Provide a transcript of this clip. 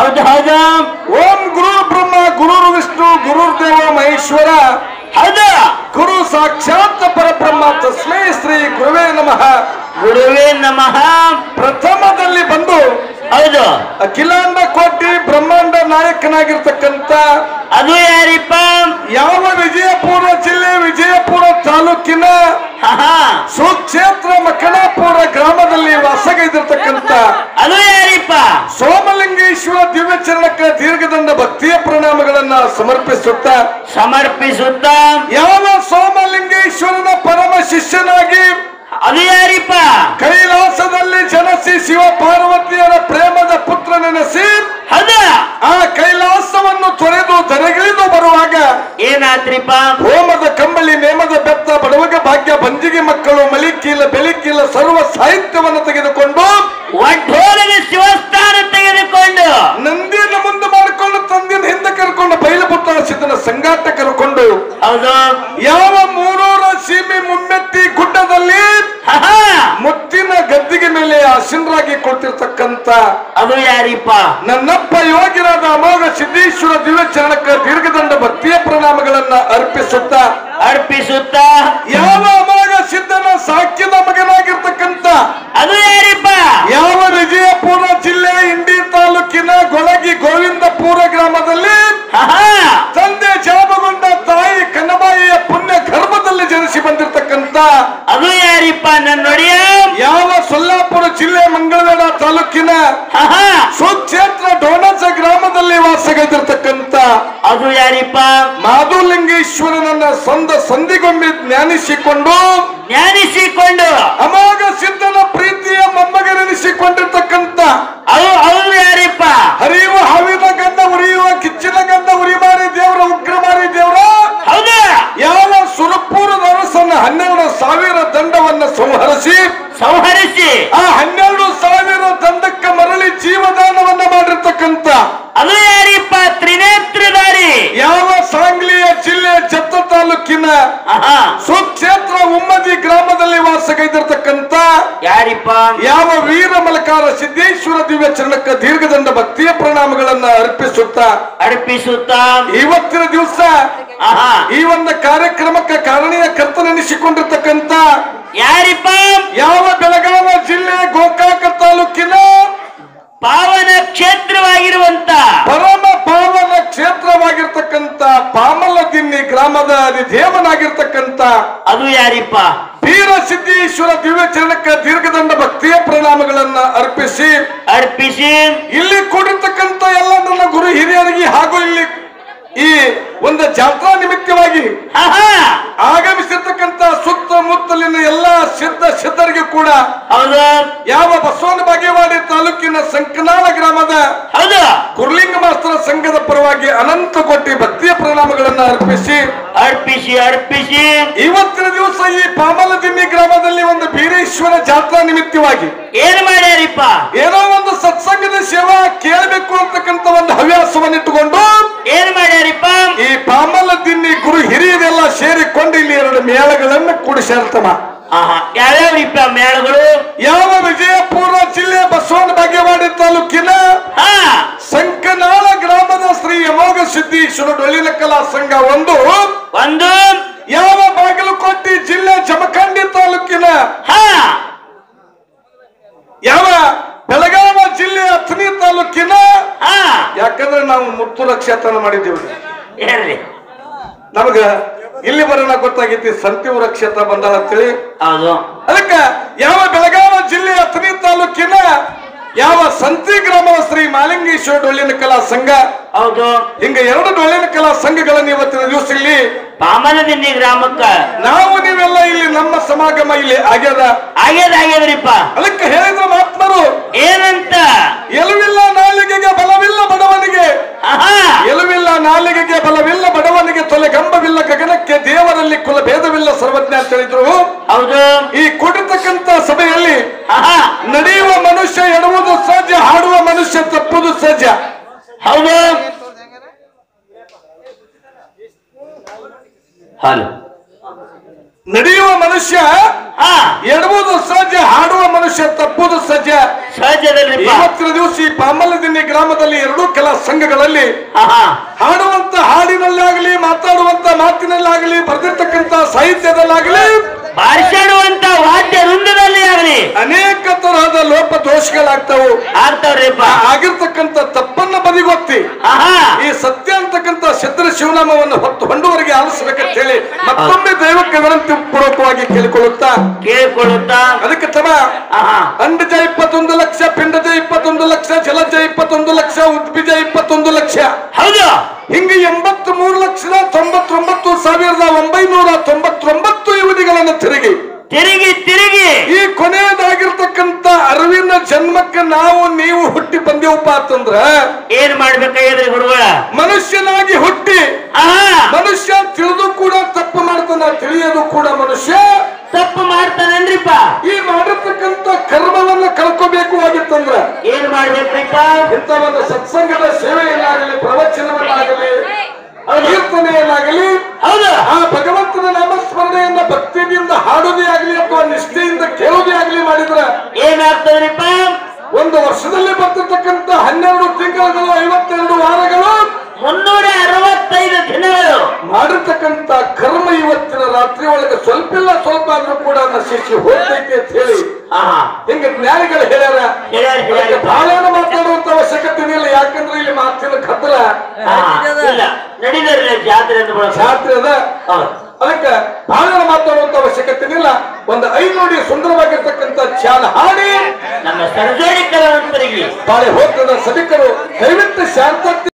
ಹೌದು ಹೌದು ಓಂ ಗುರು ಬ್ರಹ್ಮ ಗುರು ವಿಷ್ಣು ಗುರುರ್ದೇವ ಮಹೇಶ್ವರ ಹೌದು ಗುರು ಸಾಕ್ಷಾತ್ ಪರಬ್ರಹ್ಮ ತಸ್ಮೈ ಶ್ರೀ ಗುರುವೇ ನಮಃ ಗುರುವೇ ನಮಃ ಪ್ರಥಮದಲ್ಲಿ ಬಂದು ಹೌದು ಅಖಿಲಾಂಡ ಕೋಟಿ ಬ್ರಹ್ಮಾಂಡ ನಾಯಕನಾಗಿರ್ತಕ್ಕಂಥ ಅದು ಯಾರಿಪ್ಪ ಯಾವ ವಿಜಯಪುರ ಜಿಲ್ಲೆ ವಿಜಯಪುರ ತಾಲೂಕಿನ ಹಾ ಸುಕ್ಷೇತ್ರ ಮಕ್ಕಣಾಪುರ ಗ್ರಾಮದಲ್ಲಿ ವಾಸಗೈದಿರ್ತಕ್ಕಂಥ ಅದು ಯಾರಿಪ್ಪ ಸೋಮಲಿಂಗೇಶ್ವರ ದಿವ್ಯ ಚರಣಕ್ಕೆ ದೀರ್ಘದಂಡ ಭಕ್ತಿಯ ಪ್ರಣಾಮಗಳನ್ನ ಸಮರ್ಪಿಸುತ್ತ ಸಮರ್ಪಿಸುತ್ತ ಯಾವ ಸೋಮಲಿಂಗೇಶ್ವರನ ಪರಮ ಶಿಷ್ಯನಾಗಿ ಅದು ಯಾರಿಪ್ಪ ಕೈಲಾಸದಲ್ಲಿ ಜನಸಿ ಶಿವ ಪಾರ್ವತಿಯರ ಪ್ರೇಮದ ಪುತ್ರ ನೆನೆಸಿ ಹೌದು ಆ ಕೈಲಾಸವನ್ನು ತೊರೆದು ಧರೆಗಿಳಿದು ಬರುವಾಗ ಏನಾತ್ರಿಪ್ಪ ಹೋಮದ ಕಂಬಳಿ ನೇಮದ ಬೆತ್ತ ಬಡವಗ ಭಾಗ್ಯ ಬಂಜಿಗೆ ಮಕ್ಕಳು ಮಲಿಕೀಲ ಬೆಳಿಕೀಲ ಸರ್ವ ಸಾಹಿತ್ಯವನ್ನು ತೆಗೆದುಕೊಂಡು ಒಟ್ಟೋಲಗ ಶಿವಸ್ಥಾನ ತೆಗೆದುಕೊಂಡು ನಂದಿನ ಮುಂದೆ ಮಾಡಿಕೊಂಡು ತಂದಿನ ಹಿಂದೆ ಕರ್ಕೊಂಡು ಬಯಲುಪುತ್ರ ಸಿದ್ದನ ಸಂಗಾಟ ಕರ್ಕೊಂಡು ಹೌದು ಯಾವ ಮೂರೂರ ಸೀಮೆ ಮುಮ್ಮೆತ್ತಿ ಗುಡ್ಡದಲ್ಲಿ ಹಾ ಮುತ್ತಿನ ಗದ್ದಿಗೆ ಮೇಲೆ ಆಸೀನರಾಗಿ ಕೊಟ್ಟಿರ್ತಕ್ಕಂಥ ಅದು ಯಾರಿಪ್ಪ ನನ್ನಪ್ಪ ಯೋಗಿರಾದ ಅಮೋಘ ಸಿದ್ದೇಶ್ವರ ದಿವ್ಯ ಚರಣಕ್ಕೆ ದೀರ್ಘದಂಡ ಭಕ್ತಿಯ ಪ್ರಣಾಮಗಳನ್ನ ಅರ್ಪಿಸುತ್ತ ಅರ್ಪಿಸುತ್ತ ಯಾವ ಅಮೋಘ ಸಿದ್ಧನ ಸಾಕ್ಯದ ಮಗನಾಗಿರ್ತಕ್ಕಂಥ ಅದು ಯಾರಿಪ್ಪ ಯಾವ ವಿಜಯಪುರ ಜಿಲ್ಲೆ ಇಂಡಿ ತಾಲೂಕಿನ ಗೊಳಗಿ ಗೋವಿಂದಪುರ ಗ್ರಾಮದಲ್ಲಿ ಹಾ ತಂದೆ ಜಾಬಗೊಂಡ ತಾಯಿ ಕನ್ನಬಾಯಿಯ ಪುಣ್ಯ ಗರ್ಭದಲ್ಲಿ ಜನಿಸಿ ಬಂದಿರತಕ್ಕಂತ ಅದು ಯಾರಿಪ್ಪ ನನ್ನ ಒಡೆಯ ಯಾವ ಸೊಲ್ಲಾಪುರ ಜಿಲ್ಲೆ ಮಂಗಳವೇಡ ತಾಲೂಕಿನ ಹಾ ಸುಕ್ಷೇತ್ರ ಡೋಣಸ ಗ್ರಾಮದಲ್ಲಿ ವಾಸಗೈದಿರ್ತಕ್ಕಂತ ಅದು ಯಾರಿಪ್ಪ ಮಾಧುಲಿಂಗೇಶ್ವರನನ್ನ ಸಂದ ಸಂಧಿಗೊಮ್ಮೆ ಜ್ಞಾನಿಸಿಕೊಂಡು ಜ್ಞಾನಿಸಿಕೊಂಡು ಅಮೋಘ ಸಿದ್ಧನ ಪ್ರೀತಿಯ ಮೊಮ್ಮಗನೆನಿಸಿಕೊಂಡಿರ್ತಕ್ಕಂತ ಅದು ಅವರು ಯಾರಿಪ್ಪ ಹರಿಯುವ ಹಾವಿನ ಗಂಧ ಉರಿಯುವ ಕಿಚ್ಚಿನ ಗಂಧ ಉರಿಮಾರಿ ದೇವರ ಉಗ್ರಮಾರಿ ದೇವರ ಹೌದು ಯಾವ ಸುರಪುರದ ಅರಸನ ಹನ್ನೆರಡು ಸಾವಿರ ದಂಡವನ್ನ ಸಂಹರಿಸಿ ಸಂಹರಿಸಿ ಆ ಹನ್ನೆರಡು ಸಾವಿರ ದಂಡಕ್ಕೆ ಮರಳಿ ಜೀವದಾನವನ್ನ ಮಾಡಿರ್ತಕ್ಕಂಥ ಅದು ಯಾರಿಪ್ಪ ತ್ರಿನೇತ್ರಧಾರಿ ಯಾವ ಸಾಂಗ್ಲಿಯ ಜಿಲ್ಲೆ ಜತ್ತ ತಾಲೂಕಿನ ಆಹಾ ಸುಕ್ಷೇತ್ರ ಉಮ್ಮದಿ ಗ್ರಾಮದಲ್ಲಿ ವಾಸಗೈದಿರ್ತಕ್ಕಂಥ ಯಾರಿಪ್ಪ ಯಾವ ವೀರ ಮಲಕಾರ ಸಿದ್ದೇಶ್ವರ ದಿವ್ಯ ಚರಣಕ್ಕೆ ದೀರ್ಘದಂಡ ಭಕ್ತಿಯ ಪ್ರಣಾಮಗಳನ್ನ ಅರ್ಪಿಸುತ್ತ ಅರ್ಪಿಸುತ್ತ ಇವತ್ತಿನ ದಿವಸ ಆಹಾ ಈ ಒಂದು ಕಾರ್ಯಕ್ರಮಕ್ಕೆ ಕಾರಣೀಯ ಕರ್ತನೆನಿಸಿಕೊಂಡಿರ್ತಕ್ಕಂಥ ಯಾರಿಪ್ಪ ಯಾವ ಬೆಳಗಾವ ಜಿಲ್ಲೆ ಗೋಕಾಕ ತಾಲೂಕಿನ ಪಾವನ ಕ್ಷೇತ್ರವಾಗಿರುವಂತ ಪರಮ ಪಾವನ ಕ್ಷೇತ್ರವಾಗಿರ್ತಕ್ಕಂಥ ಪಾಮಲದಿನ್ನಿ ಗ್ರಾಮದ ಅಧಿದೇವನಾಗಿರ್ತಕ್ಕಂಥ ಅದು ಯಾರಿಪ್ಪ ವೀರ ಸಿದ್ದೇಶ್ವರ ದಿವ್ಯ ಚರಣಕ್ಕೆ ದೀರ್ಘದಂಡ ಭಕ್ತಿಯ ಪ್ರಣಾಮಗಳನ್ನ ಅರ್ಪಿಸಿ ಅರ್ಪಿಸಿ ಇಲ್ಲಿ ಕೂಡಿರ್ತಕ್ಕಂಥ ಎಲ್ಲ ನನ್ನ ಗುರು ಹಿರಿಯರಿಗೆ ಹಾಗೂ ಇಲ್ಲಿ ಈ ಒಂದು ಜಾತ್ರಾ ನಿಮಿತ್ತವಾಗಿ ಆಹಾ ಆಗಮಿಸಿರ್ತಕ್ಕಂಥ ಸುತ್ತಮುತ್ತಲಿನ ಎಲ್ಲ ಸಿದ್ಧ ಸಿದ್ಧರಿಗೆ ಕೂಡ ಹೌದು ಯಾವ ಬಸವನ ಬಾಗೇವಾಡಿ ತಾಲೂಕಿನ ಸಂಕನಾಳ ಗ್ರಾಮದ ಹೌದು ಕುರ್ಲಿಂಗ ಮಾಸ್ತರ ಸಂಘದ ಪರವಾಗಿ ಅನಂತ ಕೋಟಿ ಭಕ್ತಿಯ ಪ್ರಣಾಮಗಳನ್ನ ಅರ್ಪಿಸಿ ಅರ್ಪಿಸಿ ಅರ್ಪಿಸಿ ಇವತ್ತಿನ ದಿವಸ ಈ ಪಾಮಲದಿನ್ನಿ ಗ್ರಾಮದಲ್ಲಿ ಒಂದು ಬೀರೇಶ್ವರ ಜಾತ್ರಾ ನಿಮಿತ್ತವಾಗಿ ಏನ್ ಮಾಡ್ಯಾರಿಪ್ಪ ಏನೋ ಒಂದು ಸತ್ಸಂಗದ ಸೇವಾ ಕೇಳಬೇಕು ಅಂತಕ್ಕಂಥ ಒಂದು ಹವ್ಯಾಸವನ್ನಿಟ್ಟುಕೊಂಡು ಏನ್ ಮಾಡ್ಯಾರಿಪ್ಪ ಈ ಪಾಮಲದಿನ್ನಿ ಗುರು ಹಿರಿಯರೆಲ್ಲ ಸೇರಿಕೊಂಡು ಇಲ್ಲಿ ಎರಡು ಮೇಳಗಳನ್ನು ಕೂಡಿಸಿರ್ತಮ್ಮ ಆಹಾ ಯಾವ್ಯಾವ್ರಿಪ್ಪ ಮೇಳಗಳು ಯಾವ ವಿಜಯಪುರ ಜಿಲ್ಲೆ ಬಸವನ ಬಾಗೇವಾಡಿ ತಾಲೂಕಿನ ಹಾ ಸಂಕನಾಳ ಗ್ರಾಮದ ಶ್ರೀ ಅಮೋಘ ಸಿದ್ದೇಶ್ವರ ಡೊಳ್ಳಿನ ಕಲಾ ಸಂಘ ಒಂದು ಒಂದು ಯಾವ ಬಾಗಲಕೋಟೆ ಜಿಲ್ಲೆ ಜಮಖಂಡಿ ತಾಲೂಕಿನ ಹಾ ಯಾವ ಬೆಳಗಾವ ಜಿಲ್ಲೆ ಅಥಣಿ ತಾಲೂಕಿನ ಹಾ ಯಾಕಂದ್ರೆ ನಾವು ಮುತ್ತುರ ಕ್ಷೇತ್ರ ಮಾಡಿದ್ದೀವಿ ಹೇಳ್ರಿ ನಮಗ ಇಲ್ಲಿ ಬರೋಣ ಗೊತ್ತಾಗೈತಿ ಸಂತಿವರ ಕ್ಷೇತ್ರ ಬಂದಾಳ ಅಂತೇಳಿ ಹೌದು ಅದಕ್ಕ ಯಾವ ಬೆಳಗಾವ ಜಿಲ್ಲೆ ಅಥಣಿ ತಾಲೂಕಿನ ಯಾವ ಸಂತಿ ಗ್ರಾಮದ ಶ್ರೀ ಮಾಲಿಂಗೇಶ್ವರ ಡೊಳ್ಳಿನ ಕಲಾ ಸಂಘ ಹೌದು ಹಿಂಗ ಎರಡು ಡೊಳ್ಳಿನ ಕಲಾ ಸಂಘಗಳನ್ನ ಇವತ್ತಿನ ದಿವಸ ಇಲ್ಲಿ ಪಾಮನದಿನ್ನಿ ಗ್ರಾಮಕ್ಕ ನಾವು ನೀವೆಲ್ಲ ಇಲ್ಲಿ ನಮ್ಮ ಸಮಾಗಮ ಇಲ್ಲಿ ಆಗ್ಯದ ಆಗ್ಯದ ಆಗ್ಯದ್ರಿಪ್ಪ ಅದಕ್ಕೆ ಹೇಳಿದ್ರ ಮಾತ್ಮರು ಏನಂತ ಎಲುವಿಲ್ಲ ನಾಲಿಗೆಗೆ ಬಲವಿಲ್ಲ ಬಡವನಿಗೆ ಆಹಾ ಎಲುವಿಲ್ಲ ನಾಲಿಗೆಗೆ ಬಲವಿಲ್ಲ ಬಡವನಿಗೆ ತೊಲೆ ಗಂಬವಿಲ್ಲ ಗಗನಕ್ಕೆ ದೇವರಲ್ಲಿ ಕುಲ ಭೇದವಿಲ್ಲ ಸರ್ವಜ್ಞ ಅಂತ ಹೇಳಿದ್ರು ಹೌದು ಈ ಕೂಡಿರ್ತಕ್ಕಂತ ಸಭೆಯಲ್ಲಿ ಆಹಾ ನಡೆಯುವ ಮನುಷ್ಯ ಎಡುವುದು ಸಹಜ ಹಾಡುವ ಮನುಷ್ಯ ತಪ್ಪುದು ಸಹಜ ಹೌದು ಹಲೋ ನಡೆಯುವ ಮನುಷ್ಯ ಹಾ ಎಡವುದು ಸಹಜ ಹಾಡುವ ಮನುಷ್ಯ ತಪ್ಪುವುದು ಸಹಜ ಸಹಜದಲ್ರಿಪ್ಪ ಇವತ್ತಿನ ದಿವಸ ಈ ಪಾಮಲದಿನ್ನಿ ಗ್ರಾಮದಲ್ಲಿ ಎರಡೂ ಕೆಲ ಸಂಘಗಳಲ್ಲಿ ಹಾ ಹಾ ಹಾಡುವಂತ ಹಾಡಿನಲ್ಲಾಗಲಿ ಮಾತಾಡುವಂತ ಮಾತಿನಲ್ಲಾಗಲಿ ಬರೆದಿರ್ತಕ್ಕಂತ ಸಾಹಿತ್ಯದಲ್ಲಾಗಲಿ ಬಾರಿಸಾಡುವಂತ ವಾದ್ಯ ವೃಂದದಲ್ಲಿ ಆಗಲಿ ಅನೇಕ ತರಹದ ಲೋಪ ದೋಷಗಳಾಗ್ತಾವು ಆಗ್ತಾವ್ರಿಪ್ಪ ಆ ಆಗಿರ್ತಕ್ಕಂತ ತಪ್ಪನ್ನ ಬದಿಗೊತ್ತಿ ಆಹಾ ಈ ಸತ್ಯ ಅಂತಕ್ಕಂತ ಸಿದ್ಧ ಶಿವನಾಮವನ್ನು ಹೊತ್ತು ಹೊಂಡುವರಿಗೆ ಆಲಿಸಬೇಕಂತ ಹೇಳಿ ಮತ್ತೊಮ್ಮೆ ದೈವಕ್ಕೆ ವಿನಂತಿ ಪೂರ್ವಕವಾಗಿ ಕೇಳಿಕೊಳ್ಳುತ್ತಾ ಕೇಳಿಕೊಳ್ಳುತ್ತಾ ಅದಕ್ಕೆ ತಮ ಆಹಾ ಅಂಡಜ ಇಪ್ಪತ್ತೊಂದು ಲಕ್ಷ ಪಿಂಡಜ ಇಪ್ಪತ್ತೊಂದು ಲಕ್ಷ ಜಲಜ ಇಪ್ಪತ್ತೊಂದು ಲಕ್ಷ ಉದ್ಭಿಜ ಇಪ್ಪತ್ತೊಂದು ಲಕ್ಷ ಹೌದು ಹಿಂಗೆ ಎಂಬತ್ತು ಮೂರು ಲಕ್ಷದ ತೊಂಬತ್ತೊಂಬತ್ತು ಸಾವಿರದ ಒಂಬೈನೂರ ತೊಂಬತ್ತೊಂಬತ್ತು ಯುವತಿಗಳನ್ನು ತಿರುಗಿ ತಿರುಗಿ ತಿರುಗಿ ಈ ಕೊನೆಯದಾಗಿರ್ತಕ್ಕಂತ ಅರಿವಿನ ಜನ್ಮಕ್ಕೆ ನಾವು ನೀವು ಹುಟ್ಟಿ ಬಂದೇವಪ್ಪ ಅಂತಂದ್ರ ಏನ್ ಮಾಡ್ಬೇಕಾಗ್ಯದ್ರಿ ಗುರುಗಳ ಮನುಷ್ಯನಾಗಿ ಹುಟ್ಟಿ ಆಹಾ ಮನುಷ್ಯ ತಿಳಿದು ಕೂಡ ತಪ್ಪು ಮಾಡ್ತಾನ ತಿಳಿಯೋದು ಕೂಡ ಮನುಷ್ಯ ತಪ್ಪು ಮಾಡ್ತಾನನ್ರಿಪ್ಪ ಈ ಮಾಡಿರ್ತಕ್ಕಂತ ಕರ್ಮವನ್ನ ಕಳ್ಕೋಬೇಕು ಆಗಿತ್ತಂದ್ರ ಏನ್ ಮಾಡ್ಬೇಕ್ರಿಪ್ಪ ಇಂಥ ಒಂದು ಸತ್ಸಂಗದ ಸೇವೆಯನ್ನಾಗಲಿ ಪ್ರವಚನವನ್ನಾಗಲಿ ಕೀರ್ತನೆಯನ್ನಾಗಲಿ ಹೌದು ಆ ಭಗವಂತನ ನಾಮಸ್ಮರಣೆಯನ್ನ ಭಕ್ತಿಯಿಂದ ಹಾಡುವುದೇ ಆಗಲಿ ಅಥವಾ ನಿಷ್ಠೆಯಿಂದ ಕೇಳುವುದೇ ಆಗಲಿ ಮಾಡಿದ್ರ ಏನಾಗ್ತದ್ರಿಪ್ಪ ಒಂದು ವರ್ಷದಲ್ಲಿ ಬರ್ತಿರ್ತಕ್ಕಂಥ ಹನ್ನೆರಡು ತಿಂಗಳುಗಳು ಐವತ್ತೆರಡು ವಾರಗಳು ಮುನ್ನೂರ ಅರವತ್ತೈದು ದಿನಗಳು ಮಾಡಿರ್ತಕ್ಕಂಥ ಕರ್ಮ ಇವತ್ತಿನ ರಾತ್ರಿ ಒಳಗೆ ಸ್ವಲ್ಪ ಇಲ್ಲ ಸ್ವಲ್ಪ ಆದ್ರೂ ಕೂಡ ನಶಿಸಿ ಹೋಗ್ತೈತೆ ಅಂತ ಹೇಳಿ ಆಹಾ ಹಿಂಗ ಜ್ಞಾನಿಗಳು ಹೇಳ್ಯಾರ ಹೇಳ್ಯಾರ ಅದಕ್ಕೆ ಹೇಳ್ಯಾರ ಬಹಳೇನು ಮಾತಾಡುವಂತ ಅವಶ್ಯಕತೆ ಇಲ್ಲ ಯಾಕಂದ್ರೆ ಇಲ್ಲಿ ಮಾತಿನ ಕತ್ತಲ ಇಲ್ಲ ನಡೀದ್ರಿ ಜಾತ್ರೆ ಅಂತ ಬಳಸ ಜಾತ್ರೆ ಅದ ಅದಕ್ಕೆ ಬಹಳ ಮಾತಾಡುವಂತ ಅವಶ್ಯಕತೆ ಇಲ್ಲ ಒಂದು ಐನೋಡಿ ಸುಂದರವಾಗಿರ್ತಕ್ಕಂಥ ಚಾಲ ಹಾಡಿ ನಮ್ಮ ಸರ್ಜರಿ ಕಲಾವಂತರಿಗೆ ಬಾಳೆ ಹೋಗ್ತದ ಸಭಿಕರು ದಯವಿಟ್ಟು ಶಾಂತ